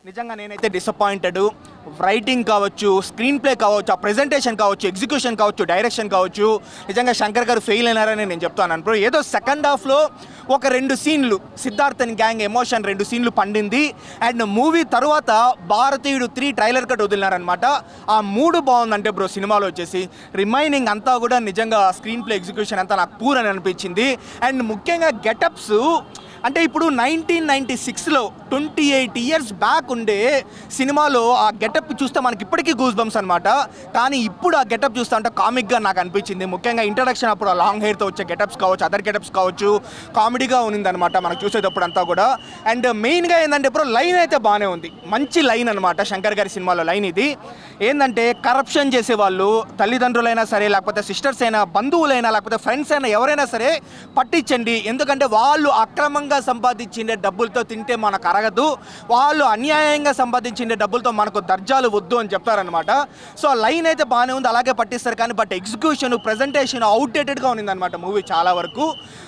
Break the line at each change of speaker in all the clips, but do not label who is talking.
నిజంగా నేనైతే disappointed writing కావచ్చు స్క్రీన్ ప్లే కావచ్చు ఆ ప్రెజెంటేషన్ కావచ్చు ఎగ్జిక్యూషన్ కావచ్చు డైరెక్షన్ కావచ్చు నిజంగా శంకర్ గారు ఫెయిల్ అయినారని నేను చెప్తాను బ్రో ఏదో సెకండ్ హాఫ్లో ఒక రెండు సీన్లు సిద్ధార్థన్ గ్యాంగ్ ఎమోషన్ రెండు సీన్లు పండింది అండ్ మూవీ తర్వాత భారతీయుడు త్రీ ట్రైలర్ కట్ వదిలినారనమాట ఆ మూడు బాగుందంటే బ్రో సినిమాలో వచ్చేసి రిమైనింగ్ అంతా కూడా నిజంగా స్క్రీన్ ప్లే ఎగ్జిక్యూషన్ అంతా నాకు పూర్ అని అనిపించింది అండ్ ముఖ్యంగా గెటప్స్ అంటే ఇప్పుడు నైన్టీన్ నైన్టీ సిక్స్లో ట్వంటీ ఎయిట్ ఇయర్స్ బ్యాక్ ఉండే సినిమాలో ఆ గెటప్ చూస్తే మనకి ఇప్పటికీ గూస్ బంప్స్ అనమాట కానీ ఇప్పుడు ఆ గెటప్ చూస్తే అంటే కామిక్గా నాకు అనిపించింది ముఖ్యంగా ఇంట్రడక్షన్ అప్పుడు ఆ లాంగ్ హెయిర్తో వచ్చే గెటప్స్ కావచ్చు అదర్ గెటప్స్ కావచ్చు కామెడీగా ఉన్నిందనమాట మనకు చూసేటప్పుడు అంతా కూడా అండ్ మెయిన్గా ఏంటంటే ఇప్పుడు లైన్ అయితే బాగానే ఉంది మంచి లైన్ అనమాట శంకర్ గారి సినిమాలో లైన్ ఇది ఏంటంటే కరప్షన్ చేసే వాళ్ళు తల్లిదండ్రులైనా సరే లేకపోతే సిస్టర్స్ అయినా బంధువులైనా లేకపోతే ఫ్రెండ్స్ అయినా ఎవరైనా సరే పట్టించండి ఎందుకంటే వాళ్ళు అక్రమంగా సంపాదించిండే డబ్బులతో తింటే మనకు అరగదు వాళ్ళు అన్యాయంగా సంపాదించిండే డబ్బులతో మనకు దర్జాలు వద్దు అని చెప్తారనమాట సో లైన్ అయితే బాగానే ఉంది అలాగే పట్టిస్తారు కానీ బట్ ఎగ్జిక్యూషన్ ప్రజెంటేషన్ అవుట్డేటెడ్గా ఉన్నిందనమాట మూవీ చాలా వరకు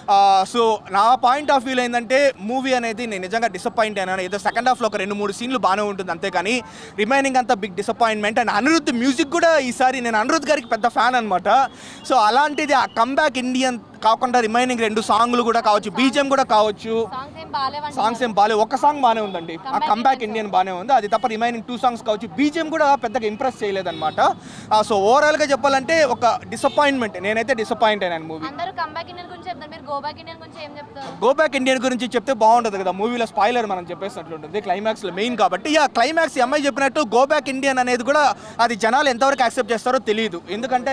సో నా పాయింట్ ఆఫ్ వ్యూలో ఏంటంటే మూవీ అనేది నేను నిజంగా డిసప్పాయింట్ అయినాను ఏదో సెకండ్ హాఫ్లో ఒక రెండు మూడు సీన్లు బాగానే ఉంటుంది అంతేకాని రిమైనింగ్ అంతా big disappointment and Anirudh music కూడా ఈసారి నేను అనిరుద్ధ్ గారికి పెద్ద ఫ్యాన్ అనమాట సో అలాంటిది ఆ కంబ్యాక్ ఇండియన్ కాకుండా రిమైనింగ్ రెండు సాంగ్లు కూడా కావచ్చు బీజిఎం కూడా కావచ్చు
సాంగ్స్ ఏం బాగాలేవండి
సాంగ్స్ ఏం బాగాలేదు ఒక్క సాంగ్ బాగానే ఉందండి ఆ కంబ్యాక్ ఇండియన్ బాగానే ఉంది అది తప్ప రిమైనింగ్ టూ సాంగ్స్ కావచ్చు బీజిఎం కూడా పెద్దగా ఇంప్రెస్ చేయలేదన్నమాట సో ఓవరాల్గా చెప్పాలంటే ఒక డిసప్పాయింట్మెంట్ నేనైతే డిసప్పాయింట్ అయినాను మూవీ
అందరూ కంబ్యాక్ ఇండియన్ గురించి చెప్తారు మీరు గో బ్యాక్ ఇండియన్ గురించి ఏం చెప్తారు
గో బ్యాక్ ఇండియన్ గురించి చెప్తే బాగుంటుంది కదా మూవీలో స్పాయిలర్ మనం చెప్పేసినట్లుంటుంది క్లైమాక్స్లో మెయిన్ కాబట్టి యా క్లైమాక్స్ ఈ అమ్మాయి చెప్పినట్టు గో బ్యాక్ ఇండియన్ అనేది కూడా అది జనాలు ఎంతవరకు యాక్సెప్ట్ చేస్తారో తెలియదు ఎందుకంటే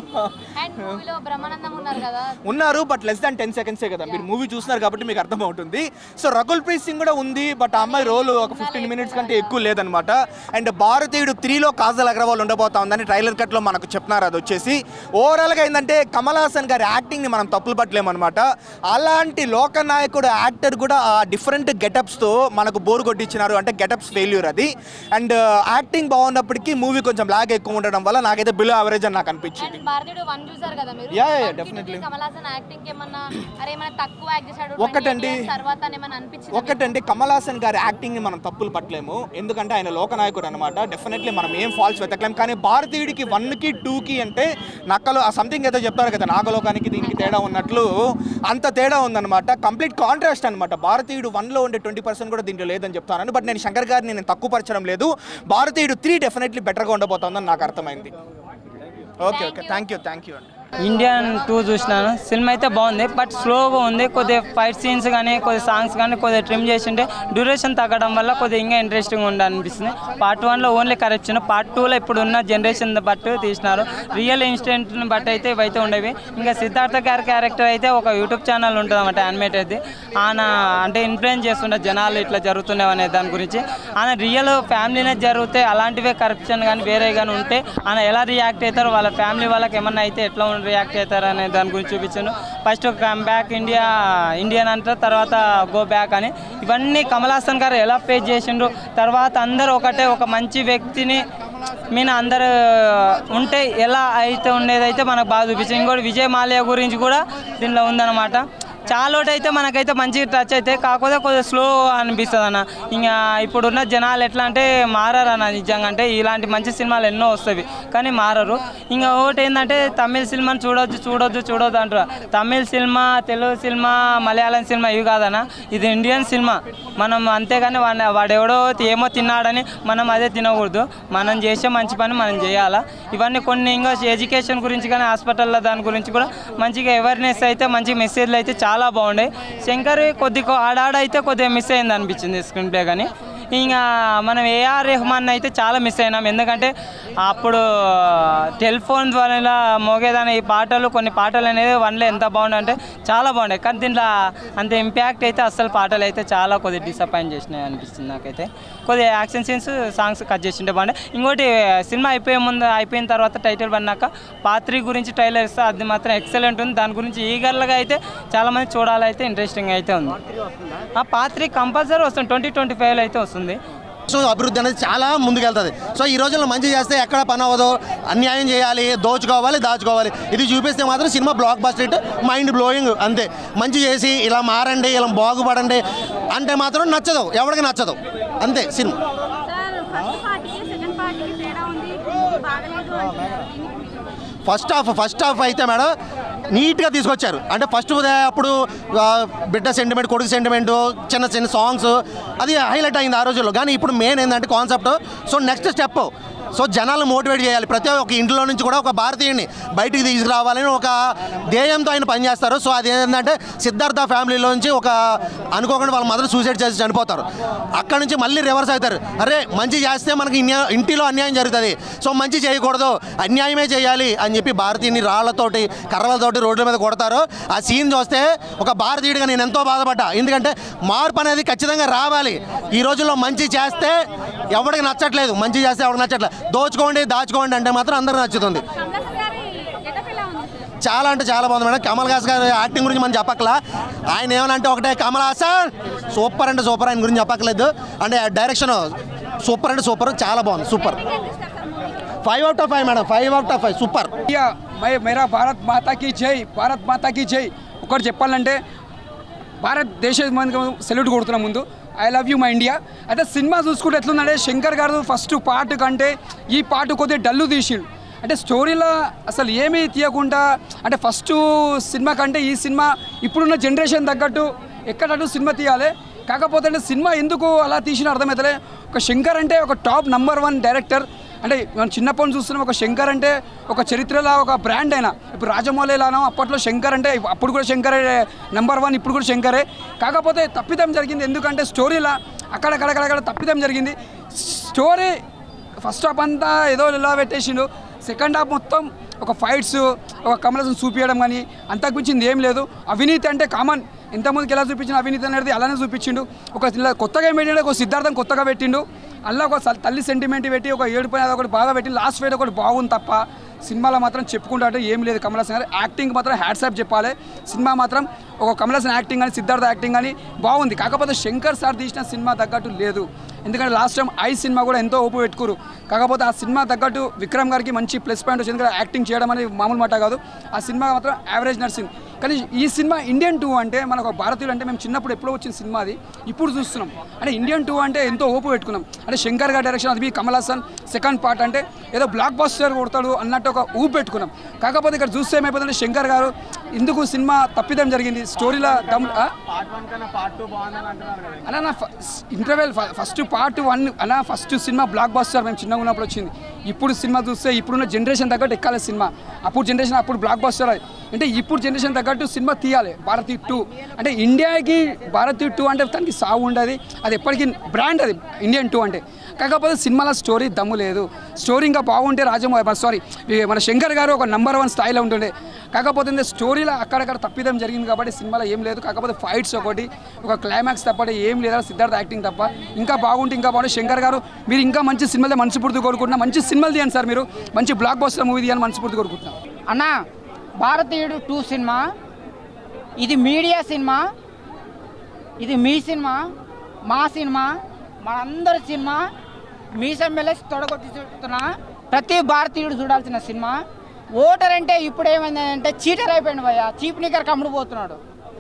అండ్ మూవీలో బ్రహ్మానందం ఉన్నారు కదా
ఉన్నారు బట్ లెస్ దాన్ టెన్ సెకండ్సే కదా మీరు మూవీ చూస్తున్నారు కాబట్టి మీకు అర్థమవుతుంది సో రకుల్ ప్రీత్ సింగ్ కూడా ఉంది బట్ ఆ అమ్మాయి రోల్ ఒక ఫిఫ్టీన్ మినిట్స్ కంటే ఎక్కువ లేదనమాట అండ్ భారతీయుడు త్రీలో కాజల్ అగ్రవాల్ ఉండబోతా ఉందని ట్రైలర్ కట్లో మనకు చెప్తున్నారు అది వచ్చేసి ఓవరాల్గా ఏంటంటే కమల్ హాసన్ గారి యాక్టింగ్ని మనం తప్పులు పట్టలేమన్నమాట అలాంటి లోకనాయకుడు యాక్టర్ కూడా ఆ డిఫరెంట్ గెటప్స్తో మనకు బోర్ కొట్టించినారు అంటే గెటప్స్ ఫెయిల్యూర్ అది అండ్ యాక్టింగ్ బాగున్నప్పటికీ మూవీ కొంచెం లాగ్ ఎక్కువ ఉండడం వల్ల నాకైతే బిలో యావరేజ్ అని నాకు అనిపించింది
అండ్ భారతీయుడు వన్ చూసారు కదా మీరు
Yeah, yeah,
One కి
definitely.
two కి కమల్ హాసన్ యాక్టింగ్ ఏమన్నా అరే ఏమన్నా తక్కువ యాక్ట్ చేశాడు
ఒకటండి.
28 years తర్వాత అని ఏమన్నా అనిపించింది
ఒకటంటే కమల్ హాసన్ గారి యాక్టింగ్ని మనం తప్పులు పట్టలేము ఎందుకంటే ఆయన లోకనాయకుడు అనమాట డెఫినెట్లీ మనం ఏం ఫాల్స్ వెతకలేం కానీ భారతీయుడికి వన్కి టూకి అంటే నక్కలో ఆ సంథింగ్ ఏదో చెప్తారు కదా నాగలోకానికి దీనికి తేడా ఉన్నట్లు అంత తేడా ఉందన్నమాట కంప్లీట్ కాంట్రాస్ట్ అనమాట భారతీయుడు వన్లో ఉండే ట్వంటీ పర్సెంట్ కూడా దీంట్లో లేదని చెప్తాను బట్ నేను శంకర్ గారిని నేను తక్కువ పరచడం లేదు భారతీయుడు త్రీ డెఫినెట్లీ బెటర్గా ఉండబోతోందని నాకు అర్థమైంది okay okay thank you thank you అండి
ఇండియన్ టూ చూసినాను సినిమా అయితే బాగుంది బట్ స్లోగా ఉంది కొద్దిగా ఫైట్ సీన్స్ కానీ కొద్ది సాంగ్స్ కానీ కొద్దిగా ట్రిమ్ చేసింటే డ్యూరేషన్ తగ్గడం వల్ల కొద్దిగా ఇంకా ఇంట్రెస్టింగ్ ఉండి అనిపిస్తుంది పార్ట్ వన్లో ఓన్లీ కరెక్షన్ పార్ట్ టూలో ఇప్పుడు ఉన్న జనరేషన్ బట్టి తీసినారు రియల్ ఇన్సిడెంట్ని బట్టి అయితే ఇవైతే ఉండేవి ఇంకా సిద్ధార్థ గారి క్యారెక్టర్ అయితే ఒక యూట్యూబ్ ఛానల్ ఉంటుంది అన్నమాట యానిమేటెడ్ది ఆయన అంటే ఇన్ఫ్లుయెన్స్ చేస్తుండే జనాలు ఇట్లా జరుగుతున్నాయి అనే దాని గురించి ఆయన రియల్ ఫ్యామిలీనే జరిగితే అలాంటివే కరప్షన్ కానీ వేరే కానీ ఉంటే ఆయన ఎలా రియాక్ట్ అవుతారో వాళ్ళ ఫ్యామిలీ వాళ్ళకి ఏమన్నా అయితే ఎట్లా రియాక్ట్ అవుతారు అనే దాని గురించి చూపించాను first come back India Indian అంటారు తర్వాత గో బ్యాక్ అని ఇవన్నీ కమల్ హాసన్ గారు ఎలా ఫేస్ చేసిండ్రు తర్వాత అందరూ ఒకటే ఒక మంచి వ్యక్తిని మీన అందరు ఉంటే ఎలా అయితే ఉండేదైతే మనకు బాగా చూపించింది ఇంకోటి విజయ్ మాల్యా గురించి కూడా దీనిలో ఉందన్నమాట చాలా ఒకటి అయితే మనకైతే మంచిగా టచ్ అయితే కాకపోతే కొద్దిగా స్లో అనిపిస్తుంది అన్న ఇంకా ఇప్పుడున్న జనాలు ఎట్లా అంటే మారరు అన్న నిజంగా అంటే ఇలాంటి మంచి సినిమాలు ఎన్నో వస్తాయి కానీ మారరు ఇంకా ఒకటి ఏంటంటే తమిళ సినిమాని చూడొద్దు చూడొద్దు చూడొద్దు అంటారు Tamil cinema Telugu cinema Malayalam cinema ఇవి కాదన్న ఇది ఇండియన్ సినిమా మనం అంతేగాని వాడిని వాడెవడో ఏమో తిన్నాడని మనం అదే తినకూడదు మనం చేసే మంచి పని మనం చేయాలా ఇవన్నీ కొన్ని ఇంకా ఎడ్యుకేషన్ గురించి కానీ హాస్పిటల్లో దాని గురించి కూడా మంచిగా అవేర్నెస్ అయితే మంచి మెసేజ్లు అయితే చాలా బాగున్నాయి శంకర్ కొద్దిగా ఆడాడ అయితే కొద్దిగా మిస్ అయింది అనిపించింది స్క్రీన్ ప్లే కానీ ఇంకా మనం ఏఆర్ రెహమాన్ అయితే చాలా మిస్ అయినాం ఎందుకంటే అప్పుడు టెలిఫోన్ ద్వారా మోగేదాని ఈ పాటలు కొన్ని పాటలు అనేది వన్లో ఎంత బాగున్నాయి అంటే చాలా బాగున్నాయి కానీ దీంట్లో అంత ఇంపాక్ట్ అయితే అసలు పాటలు అయితే చాలా కొద్దిగా డిసప్పాయింట్ చేసినాయి అనిపిస్తుంది నాకైతే కొద్దిగా యాక్షన్ సీన్స్ సాంగ్స్ కట్ చేసింటే బాగుండే ఇంకోటి సినిమా అయిపోయే ముందు అయిపోయిన తర్వాత టైటిల్ పడినాక పాత్రి గురించి ట్రైలర్ ఇస్తే అది మాత్రం ఎక్సలెంట్ ఉంది దాని గురించి ఈగర్లుగా అయితే చాలామంది చూడాలైతే ఇంట్రెస్టింగ్ అయితే ఉంది ఆ పాత్రి కంపల్సరీ వస్తుంది ట్వంటీ ట్వంటీ ఫైవ్లో అయితే వస్తుంది
సో అభివృద్ధి అనేది చాలా ముందుకెళ్తుంది సో ఈ రోజుల్లో మంచి చేస్తే ఎక్కడ పని అవ్వదు అన్యాయం చేయాలి దోచుకోవాలి దాచుకోవాలి ఇది చూపిస్తే మాత్రం cinema blockbuster hit mind blowing అంతే మంచి చేసి ఇలా మారండి ఇలా బాగుపడండి అంటే మాత్రం నచ్చదు ఎవరికి నచ్చదు అంతే సినిమా
ఫస్ట్ పార్టీకి సెకండ్ పార్టీకి తేడా ఉంది మూవీ బాగలేదు అంటున్నారు దీనికి మీరు
ఫస్ట్ హాఫ్ ఫస్ట్ హాఫ్ అయితే మేడం నీట్గా తీసుకొచ్చారు అంటే ఫస్ట్ అప్పుడు ఆ, బిడ్డ సెంటిమెంట్ కొడుకు సెంటిమెంట్ చిన్న చిన్న సాంగ్స్ అది హైలైట్ అయింది ఆ రోజుల్లో కానీ ఇప్పుడు మెయిన్ ఏంటంటే concept so next step so జనాలను మోటివేట్ చేయాలి ప్రతి ఒక్క ఇంట్లో నుంచి కూడా ఒక భారతీయుడిని బయటికి తీసుకురావాలని ఒక ధ్యేయంతో ఆయన పనిచేస్తారు సో అది ఏంటంటే సిద్ధార్థ ఫ్యామిలీలో నుంచి ఒక అనుకోకుండా వాళ్ళ మదర్ సూసైడ్ చేసి చనిపోతారు అక్కడ నుంచి మళ్ళీ రివర్స్ అవుతారు అరే మంచి చేస్తే మనకి ఇన్యా- ఇంటిలో అన్యాయం జరుగుతుంది సో మంచి చేయకూడదు అన్యాయమే చేయాలి అని చెప్పి భారతీయుని రాళ్లతోటి కర్రలతోటి రోడ్ల మీద కొడతారు ఆ సీన్ చూస్తే ఒక భారతీయుడిగా నేను ఎంతో బాధపడ్డా ఎందుకంటే మార్పు అనేది ఖచ్చితంగా రావాలి ఈ రోజుల్లో మంచి చేస్తే ఎవరికి నచ్చట్లేదు మంచి చేస్తే ఎవరికి నచ్చట్లేదు దోచుకోండి దాచుకోండి అంటే మాత్రం అందరికి నచ్చుతుంది
కమలాసన్ గారి గెటప్ ఎలా ఉంది సార్
చాలా అంటే చాలా బాగుంది మేడం కమల్ హాస్ గారి యాక్టింగ్ గురించి మనం చెప్పక్కలా ఆయన ఏమనంటే ఒకటే కమల్ హాసన్ సూపర్ అంటే సూపర్ ఆయన గురించి చెప్పక్కలేదు అంటే డైరెక్షన్ సూపర్ అంటే సూపర్ చాలా బాగుంది super five out of five madam five out of five super
India మై మేరా భారత్ మాతాకి జై భారత్ మాతాకి జై ఒకటి చెప్పాలంటే భారతదేశ సెల్యూట్ కొడుతున్నా ముందు I love you my India అయితే సినిమా చూసుకుంటే ఎట్లుందంటే శంకర్ గారు ఫస్ట్ పార్ట్ కంటే ఈ పార్ట్ కొద్దిగా డల్లు తీసిండు అంటే స్టోరీలో అసలు ఏమీ తీయకుండా అంటే ఫస్ట్ సినిమా కంటే ఈ సినిమా ఇప్పుడున్న జనరేషన్ తగ్గట్టు ఎక్కడట్టు సినిమా తీయాలి కాకపోతే అంటే సినిమా ఎందుకు అలా తీసిన అర్థమవుతలే ఒక శంకర్ అంటే ఒక టాప్ నంబర్ వన్ డైరెక్టర్ అంటే మనం చిన్నప్పటి నుంచి చూస్తున్నాం ఒక శంకర్ అంటే ఒక చరిత్రలా ఒక బ్రాండ్ అయినా ఇప్పుడు రాజమౌళి ఎలానో అప్పట్లో శంకర్ అంటే అప్పుడు కూడా శంకరే నెంబర్ వన్ ఇప్పుడు కూడా శంకరే కాకపోతే తప్పిదం జరిగింది ఎందుకంటే స్టోరీలా అక్కడక్కడక్కడక్కడ తప్పిదం జరిగింది స్టోరీ ఫస్ట్ హాఫ్ అంతా ఏదో ఇలా పెట్టేసిండు సెకండ్ హాఫ్ మొత్తం ఒక ఫైట్స్ ఒక కమలసం చూపించడం కానీ అంతకు మించింది ఏం లేదు అవినీతి అంటే కామన్ ఎంతమందికి ఎలా చూపించిన అవినీతి అనేది అలానే చూపించిండు ఒక ఇలా కొత్తగా ఏం పెట్టిండు ఒక సిద్ధార్థం కొత్తగా పెట్టిండు అలా ఒక స- తల్లి సెంటిమెంట్ పెట్టి ఒక ఏడు పైన ఒకటి బాగా పెట్టి లాస్ట్ ఫైట్ ఒకటి బాగుంది తప్ప సినిమాలో మాత్రం చెప్పుకుంటే ఏం లేదు కమల్ హాసన్ గారు యాక్టింగ్ మాత్రం హ్యాట్సాప్ చెప్పాలి సినిమా మాత్రం ఒక కమల్ హాసన్ యాక్టింగ్ కానీ సిద్ధార్థ యాక్టింగ్ కానీ బాగుంది కాకపోతే శంకర్ సార్ తీసిన సినిమా తగ్గట్టు లేదు ఎందుకంటే లాస్ట్ టైం ఐ సినిమా కూడా ఎంతో ఊపు పెట్టుకురు కాకపోతే ఆ సినిమా తగ్గట్టు విక్రమ్ గారికి మంచి ప్లస్ పాయింట్ వచ్చింది ఎందుకంటే యాక్టింగ్ చేయడం అనేది మామూలు మాట కాదు ఆ సినిమా మాత్రం యావరేజ్ నడిచింది కానీ ఈ సినిమా ఇండియన్ టూ అంటే మనకు భారతీయులు అంటే మేము చిన్నప్పుడు ఎప్పుడో వచ్చిన సినిమా అది ఇప్పుడు చూస్తున్నాం అంటే ఇండియన్ టూ అంటే ఎంతో ఓపు పెట్టుకున్నాం అంటే శంకర్ గారి డైరెక్షన్ అది కమల్ హాసన్ సెకండ్ పార్ట్ అంటే ఏదో బ్లాక్ బస్టర్ కొడతాడు అన్నట్టు ఒక ఊపు పెట్టుకున్నాం కాకపోతే ఇక్కడ చూస్తే ఏమైపోతుందంటే శంకర్ గారు ఎందుకు సినిమా తప్పిదం జరిగింది స్టోరీలో దమ్ ఆ? అలా నా ఇంటర్వెల్ ఫస్ట్ పార్ట్ వన్ అలా ఫస్ట్ సినిమా బ్లాక్ బాస్టర్ మేము చిన్నగా ఉన్నప్పుడు వచ్చింది ఇప్పుడు సినిమా చూస్తే ఇప్పుడున్న జనరేషన్ తగ్గట్టు ఎక్కాలి సినిమా అప్పుడు జనరేషన్ అప్పుడు బ్లాక్ బాస్టర్ అది అంటే ఇప్పుడు జనరేషన్ తగ్గట్టు సినిమా తీయాలి భారతీ టూ అంటే ఇండియాకి భారతీ టూ అంటే తనకి సాగు ఉండదు అది ఎప్పటికీ బ్రాండ్ అది ఇండియన్ టూ అంటే కాకపోతే సినిమాలో స్టోరీ దమ్ము లేదు స్టోరీ ఇంకా బాగుంటే రాజమౌళి సారీ మన శంకర్ గారు ఒక నంబర్ వన్ స్థాయిలో ఉంటుండే కాకపోతే ఏంది స్టోరీలో అక్కడక్కడ తప్పిదం జరిగింది కాబట్టి సినిమాలో ఏం లేదు కాకపోతే ఫైట్స్ ఒకటి ఒక క్లైమాక్స్ తప్పటి ఏం లేదా సిద్ధార్థ యాక్టింగ్ తప్ప ఇంకా బాగుంటే ఇంకా బాగుంటే శంకర్ గారు మీరు ఇంకా మంచి సినిమాలే మనస్ఫూర్తి కోరుకుంటున్నా మంచి సినిమాలు తీయండి సార్ మీరు మంచి బ్లాక్ బస్టర్ మూవీ తీయని మనస్ఫూర్తి కోరుకుంటున్నాం
అన్న భారతీయుడు టూ సినిమా ఇది మీడియా సినిమా ఇది మీ సినిమా మా సినిమా మనందరి సినిమా మీ ఎమ్మెల్యేస్ తొడగొట్టి చూస్తున్నా ప్రతి భారతీయుడు చూడాల్సిన సినిమా ఓటర్ అంటే ఇప్పుడు ఏమైందంటే చీటర్ అయిపోయింది భయ్య చీప్ నికర్ కమ్ముడు పోతున్నాడు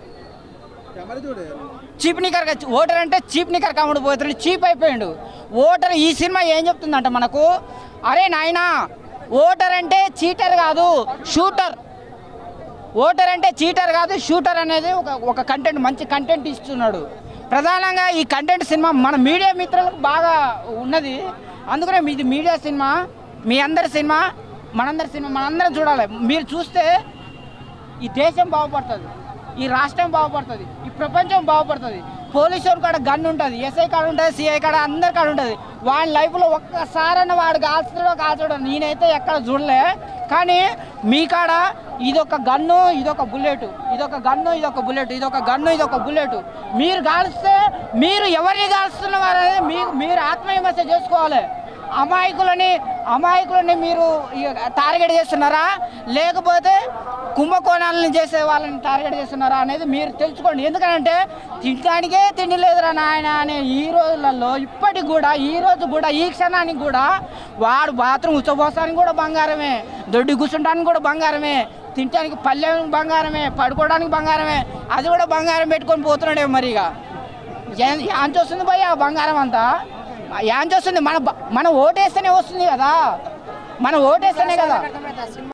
చీప్ నికర్ ఓటర్ అంటే చీప్ నికర్ కమ్ముడు పోతున్నాడు చీప్ అయిపోయిండు ఓటర్ ఈ సినిమా ఏం చెప్తుందంట మనకు అరే నాయనా ఓటర్ అంటే చీటర్ కాదు షూటర్ ఓటర్ అంటే చీటర్ కాదు షూటర్ అనేది ఒక ఒక కంటెంట్ మంచి కంటెంట్ ఇస్తున్నాడు ప్రధానంగా ఈ కంటెంట్ సినిమా మన మీడియా మిత్రులకు బాగా ఉన్నది అందుకనే ఇది మీడియా సినిమా మీ అందరి సినిమా మనందరి సినిమా మనందరం చూడాలి మీరు చూస్తే ఈ దేశం బాగుపడుతుంది ఈ రాష్ట్రం బాగుపడుతుంది ఈ ప్రపంచం బాగుపడుతుంది పోలీసు కాడ గన్ ఉంటుంది ఎస్ఐ కాడ ఉంటుంది సిఐ కాడ అందరి కాడ ఉంటుంది వాడి లైఫ్లో ఒక్కసారన్న వాడు కాల్చుతాడో కాల్చడో నేనైతే ఎక్కడ చూడలే కానీ మీ కాడ ఇదొక గన్ను ఇదొక బుల్లెట్ ఇదొక గన్ను ఇదొక బుల్లెట్ ఇదొక గన్ను ఇదొక బుల్లెట్ మీరు కాల్స్తే మీరు ఎవరిని కాల్స్తున్నారు అనేది మీరు మీరు ఆత్మవిమర్శ చేసుకోవాలి అమాయకులని అమాయకులని మీరు ఇక టార్గెట్ చేస్తున్నారా లేకపోతే కుంభకోణాలను చేసే వాళ్ళని టార్గెట్ చేస్తున్నారా అనేది మీరు తెలుసుకోండి ఎందుకంటే తినడానికే తిండి లేదురా నాయన అనే ఈ రోజులలో ఇప్పటికి కూడా ఈ రోజు కూడా ఈ క్షణానికి కూడా వాడు బాత్రూమ్ ఉచ్చబోసానికి కూడా బంగారమే దొడ్డి కూర్చుంటానికి కూడా బంగారమే తినడానికి పల్లెం బంగారమే పడుకోవడానికి బంగారమే అది కూడా బంగారం పెట్టుకొని పోతున్నాడే మరి ఇక ఏం ఏం చూస్తుంది భయ్య ఆ బంగారం అంతా యాంచి వస్తుంది మన బ- మనం ఓటేస్తేనే వస్తుంది కదా మనం ఓటేస్తేనే కదా